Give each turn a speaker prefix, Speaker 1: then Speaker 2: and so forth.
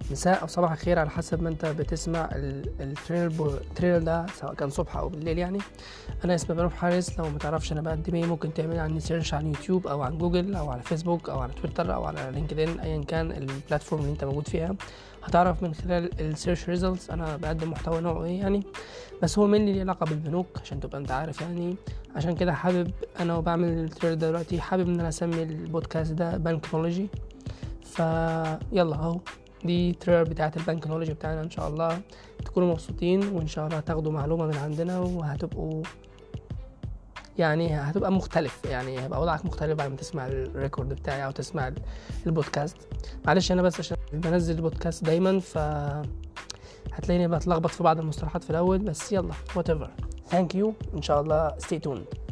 Speaker 1: مساء او صباح الخير على حسب ما انت بتسمع التريلر التريلر ده سواء كان صبح او بالليل يعني انا اسمي بنوب حارس لو ما تعرفش انا بقدم ايه ممكن تعمل عني سيرش على يوتيوب او على جوجل او على فيسبوك او على تويتر او على لينكدين ايا كان البلاتفورم اللي انت موجود فيها هتعرف من خلال السيرش ريزلتس انا بقدم محتوى نوعه ايه يعني بس هو مني ليه علاقه بالبنوك عشان تبقى انت عارف يعني عشان كده حابب انا وبعمل التريلر ده دلوقتي حابب ان انا اسمي البودكاست ده بنكنولوجي فيلا اهو دي تريلر بتاعت البنكنولوجي بتاعنا ان شاء الله تكونوا مبسوطين وان شاء الله هتاخدوا معلومه من عندنا وهتبقوا يعني هتبقى مختلف يعني هيبقى وضعك مختلف بعد ما تسمع الريكورد بتاعي او تسمع البودكاست معلش انا بس عشان بنزل البودكاست دايما ف هتلاقيني بتلخبط في بعض المصطلحات في الاول بس يلا whatever thank you ان شاء الله stay tuned